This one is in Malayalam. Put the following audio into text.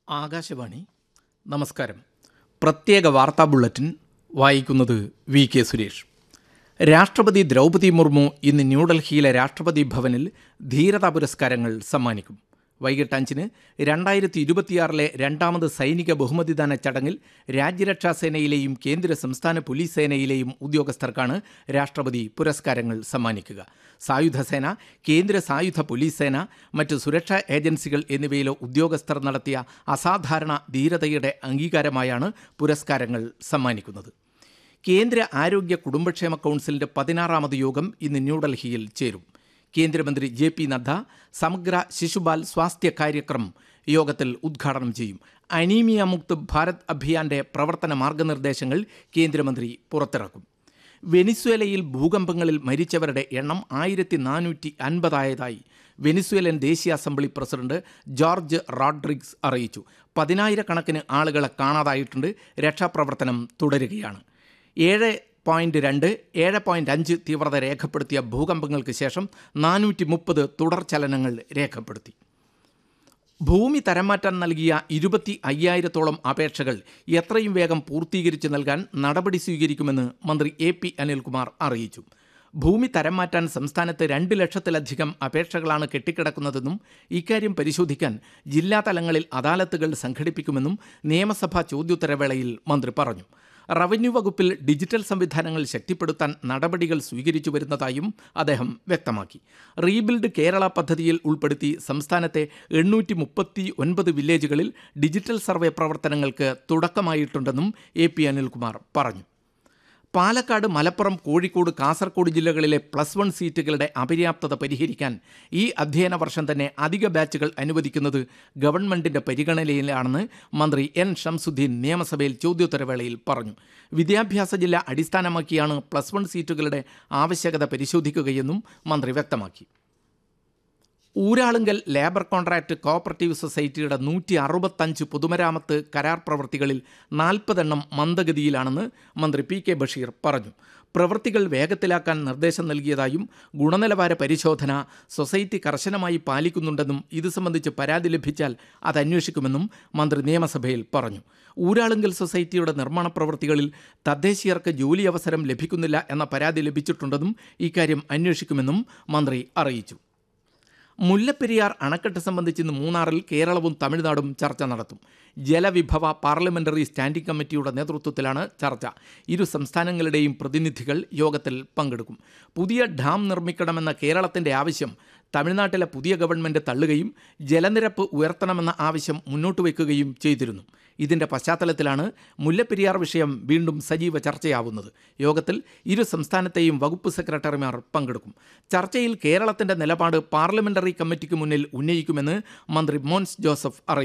ആകാശവാണി നമസ്കാരം പ്രത്യേക വാർത്താ ബുള്ളറ്റിൻ വായിക്കുന്നത് വി കെ സുരേഷ് രാഷ്ട്രപതി ദ്രൗപദി മുർമു ഇന്ന് ന്യൂഡൽഹിയിലെ രാഷ്ട്രപതി ഭവനിൽ ധീരതാ പുരസ്കാരങ്ങൾ സമ്മാനിക്കും വൈകിട്ട് അഞ്ചിന് രണ്ടായിരത്തി ഇരുപത്തിയാറിലെ രണ്ടാമത് സൈനിക ബഹുമതിദാന ചടങ്ങിൽ രാജ്യരക്ഷാ സേനയിലെയും കേന്ദ്ര സംസ്ഥാന പോലീസ് സേനയിലെയും ഉദ്യോഗസ്ഥർക്കാണ് രാഷ്ട്രപതി പുരസ്കാരങ്ങൾ സമ്മാനിക്കുക സായുധ സേന കേന്ദ്ര സായുധ പോലീസ് സേന മറ്റ് സുരക്ഷാ ഏജൻസികൾ എന്നിവയിലെ ഉദ്യോഗസ്ഥർ നടത്തിയ അസാധാരണ ധീരതയുടെ അംഗീകാരമായാണ് പുരസ്കാരങ്ങൾ സമ്മാനിക്കുന്നത് കേന്ദ്ര ആരോഗ്യ കുടുംബക്ഷേമ കൗൺസിലിന്റെ പതിനാറാമത് യോഗം ഇന്ന് ന്യൂഡൽഹിയിൽ ചേരും കേന്ദ്രമന്ത്രി ജെ പി നദ്ദ സമഗ്ര ശിശുബാൽ സ്വാസ്ഥ്യ കാര്യക്രം യോഗത്തിൽ ഉദ്ഘാടനം ചെയ്യും അനീമിയ മുക്ത് ഭാരത് അഭിയാന്റെ പ്രവർത്തന മാർഗനിർദ്ദേശങ്ങൾ കേന്ദ്രമന്ത്രി പുറത്തിറക്കും വെനിസ്വേലയിൽ ഭൂകമ്പങ്ങളിൽ മരിച്ചവരുടെ എണ്ണം ആയിരത്തി നാനൂറ്റി അൻപതായതായി വെനിസ്വേലൻ ദേശീയ അസംബ്ലി പ്രസിഡന്റ് ജോർജ് റോഡ്രിഗ്സ് അറിയിച്ചു പതിനായിരക്കണക്കിന് ആളുകളെ കാണാതായിട്ടുണ്ട് രക്ഷാപ്രവർത്തനം തുടരുകയാണ് ഏഴ് പോയിന്റ് രണ്ട് ഏഴ് പോയിന്റ് അഞ്ച് തീവ്രത രേഖപ്പെടുത്തിയ ഭൂകമ്പങ്ങൾക്ക് ശേഷം നാനൂറ്റി മുപ്പത് തുടർചലനങ്ങൾ രേഖപ്പെടുത്തി ഭൂമി തരംമാറ്റാൻ നൽകിയ ഇരുപത്തി അയ്യായിരത്തോളം അപേക്ഷകൾ എത്രയും വേഗം പൂർത്തീകരിച്ച് നൽകാൻ നടപടി സ്വീകരിക്കുമെന്ന് മന്ത്രി എ പി അനിൽകുമാർ അറിയിച്ചു ഭൂമി തരം മാറ്റാൻ സംസ്ഥാനത്ത് രണ്ട് ലക്ഷത്തിലധികം അപേക്ഷകളാണ് കെട്ടിക്കിടക്കുന്നതെന്നും ഇക്കാര്യം പരിശോധിക്കാൻ ജില്ലാ തലങ്ങളിൽ അദാലത്തുകൾ സംഘടിപ്പിക്കുമെന്നും നിയമസഭാ ചോദ്യോത്തരവേളയിൽ മന്ത്രി പറഞ്ഞു റവന്യൂ വകുപ്പിൽ ഡിജിറ്റൽ സംവിധാനങ്ങൾ ശക്തിപ്പെടുത്താൻ നടപടികൾ സ്വീകരിച്ചു വരുന്നതായും അദ്ദേഹം വ്യക്തമാക്കി റീബിൽഡ് കേരള പദ്ധതിയിൽ ഉൾപ്പെടുത്തി സംസ്ഥാനത്തെ എണ്ണൂറ്റി മുപ്പത്തി ഒൻപത് വില്ലേജുകളിൽ ഡിജിറ്റൽ സർവേ പ്രവർത്തനങ്ങൾക്ക് തുടക്കമായിട്ടുണ്ടെന്നും എ പി അനിൽകുമാർ പറഞ്ഞു പാലക്കാട് മലപ്പുറം കോഴിക്കോട് കാസർഗോഡ് ജില്ലകളിലെ പ്ലസ് വൺ സീറ്റുകളുടെ അപര്യാപ്തത പരിഹരിക്കാൻ ഈ അധ്യയന വർഷം തന്നെ അധിക ബാച്ചുകൾ അനുവദിക്കുന്നത് ഗവൺമെന്റിന്റെ പരിഗണനയിലാണെന്ന് മന്ത്രി എൻ ഷംസുദ്ദീൻ നിയമസഭയിൽ ചോദ്യോത്തരവേളയിൽ പറഞ്ഞു വിദ്യാഭ്യാസ ജില്ല അടിസ്ഥാനമാക്കിയാണ് പ്ലസ് വൺ സീറ്റുകളുടെ ആവശ്യകത പരിശോധിക്കുകയെന്നും മന്ത്രി വ്യക്തമാക്കി ഊരാളുങ്കൽ ലേബർ കോൺട്രാക്ട് കോഓപ്പറേറ്റീവ് സൊസൈറ്റിയുടെ നൂറ്റി അറുപത്തഞ്ച് പൊതുമരാമത്ത് കരാർ പ്രവൃത്തികളിൽ നാൽപ്പതെണ്ണം മന്ദഗതിയിലാണെന്ന് മന്ത്രി പി കെ ബഷീർ പറഞ്ഞു പ്രവൃത്തികൾ വേഗത്തിലാക്കാൻ നിർദ്ദേശം നൽകിയതായും ഗുണനിലവാര പരിശോധന സൊസൈറ്റി കർശനമായി പാലിക്കുന്നുണ്ടെന്നും ഇത് സംബന്ധിച്ച് പരാതി ലഭിച്ചാൽ അത് അന്വേഷിക്കുമെന്നും മന്ത്രി നിയമസഭയിൽ പറഞ്ഞു ഊരാളുങ്കൽ സൊസൈറ്റിയുടെ നിർമ്മാണ പ്രവൃത്തികളിൽ തദ്ദേശീയർക്ക് ജോലി അവസരം ലഭിക്കുന്നില്ല എന്ന പരാതി ലഭിച്ചിട്ടുണ്ടെന്നും ഇക്കാര്യം അന്വേഷിക്കുമെന്നും മന്ത്രി അറിയിച്ചു മുല്ലപ്പെരിയാർ അണക്കെട്ട് സംബന്ധിച്ച് ഇന്ന് മൂന്നാറിൽ കേരളവും തമിഴ്നാടും ചർച്ച നടത്തും ജലവിഭവ പാർലമെന്ററി സ്റ്റാൻഡിംഗ് കമ്മിറ്റിയുടെ നേതൃത്വത്തിലാണ് ചർച്ച ഇരു സംസ്ഥാനങ്ങളുടെയും പ്രതിനിധികൾ യോഗത്തിൽ പങ്കെടുക്കും പുതിയ ഡാം നിർമ്മിക്കണമെന്ന കേരളത്തിന്റെ ആവശ്യം തമിഴ്നാട്ടിലെ പുതിയ ഗവൺമെന്റ് തള്ളുകയും ജലനിരപ്പ് ഉയർത്തണമെന്ന ആവശ്യം മുന്നോട്ട് വയ്ക്കുകയും ചെയ്തിരുന്നു ഇതിന്റെ പശ്ചാത്തലത്തിലാണ് മുല്ലപ്പെരിയാർ വിഷയം വീണ്ടും സജീവ ചർച്ചയാവുന്നത് യോഗത്തിൽ ഇരു സംസ്ഥാനത്തെയും വകുപ്പ് സെക്രട്ടറിമാർ പങ്കെടുക്കും ചർച്ചയിൽ കേരളത്തിന്റെ നിലപാട് പാർലമെന്ററി കമ്മിറ്റിക്ക് മുന്നിൽ ഉന്നയിക്കുമെന്ന് മന്ത്രി മോൻസ് ജോസഫ് അറിയിച്ചു